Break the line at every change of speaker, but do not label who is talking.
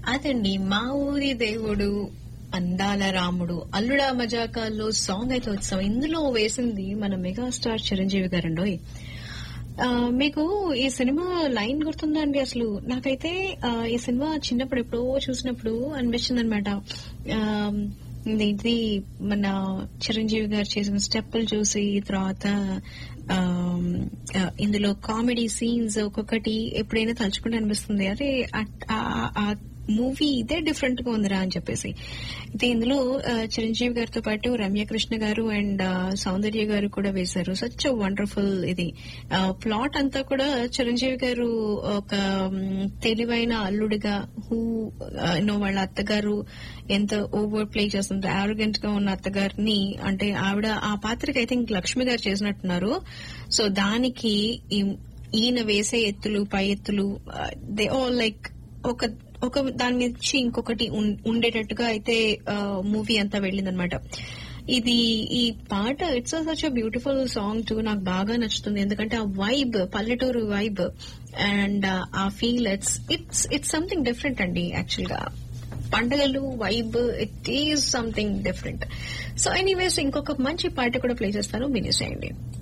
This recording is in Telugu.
అదండి మా ఊరి దేవుడు అందాల రాముడు అల్లుడా మజాకాల్లో సాంగ్ అయితే వచ్చాం ఇందులో వేసింది మన మెగాస్టార్ చిరంజీవి గారండోయ్ ఆ, మీకు ఈ సినిమా లైన్ గుర్తుందా అండి అసలు నాకైతే ఆ, ఈ సినిమా చిన్నప్పుడు ఎప్పుడో చూసినప్పుడు అనిపించింది అనమాట ఇది మన చిరంజీవి గారు చేసిన స్టెప్పులు చూసి తర్వాత ఆమ్, ఆ, ఇందులో కామెడీ సీన్స్ ఒక్కొక్కటి ఎప్పుడైనా తలుచుకుంటే అనిపిస్తుంది అరే అట్- ఆ- ఆ మూవీ ఇదే డిఫరెంట్ గా ఉందిరా అని చెప్పేసి అయితే ఇందులో ఆ, చిరంజీవి గారితో పాటు రమ్యకృష్ణ గారు అండ్ ఆ, సౌందర్య గారు కూడా వేశారు సచ్ వండర్ఫుల్ ఇది ప్లాట్ అంతా కూడా చిరంజీవి గారు ఒక మ్, తెలివైన అల్లుడిగా హూ నో వాళ్ళ అత్తగారు ఎంత ఓవర్ ప్లే చేస్తుంది ఆరోగెంట్ గా ఉన్న అత్తగారిని అంటే ఆవిడ ఆ పాత్రకి ఐ థింక్ లక్ష్మి గారు చేసినట్టున్నారు సో దానికి ఈ- ఈయన వేసే ఎత్తులు పై ఎత్తులు దే ఆల్ లైక్ ఒక ఒక దాని మీద నుంచి ఇంకొకటి ఉం- ఉండేటట్టుగా అయితే మూవీ అంతా వెళ్ళిందనమాట ఇది ఈ పాట it's such a beautiful song to నాకు బాగా నచ్చుతుంది ఎందుకంటే ఆ వైబ్ పల్లెటూరు వైబ్ అండ్ ఆ feel it's it's it's something different అండి యాక్చువల్ గా పండగలు vibe it is something different so anyways ఇంకొక మంచి పాట కూడా ప్లే చేస్తాను వినేసేయండి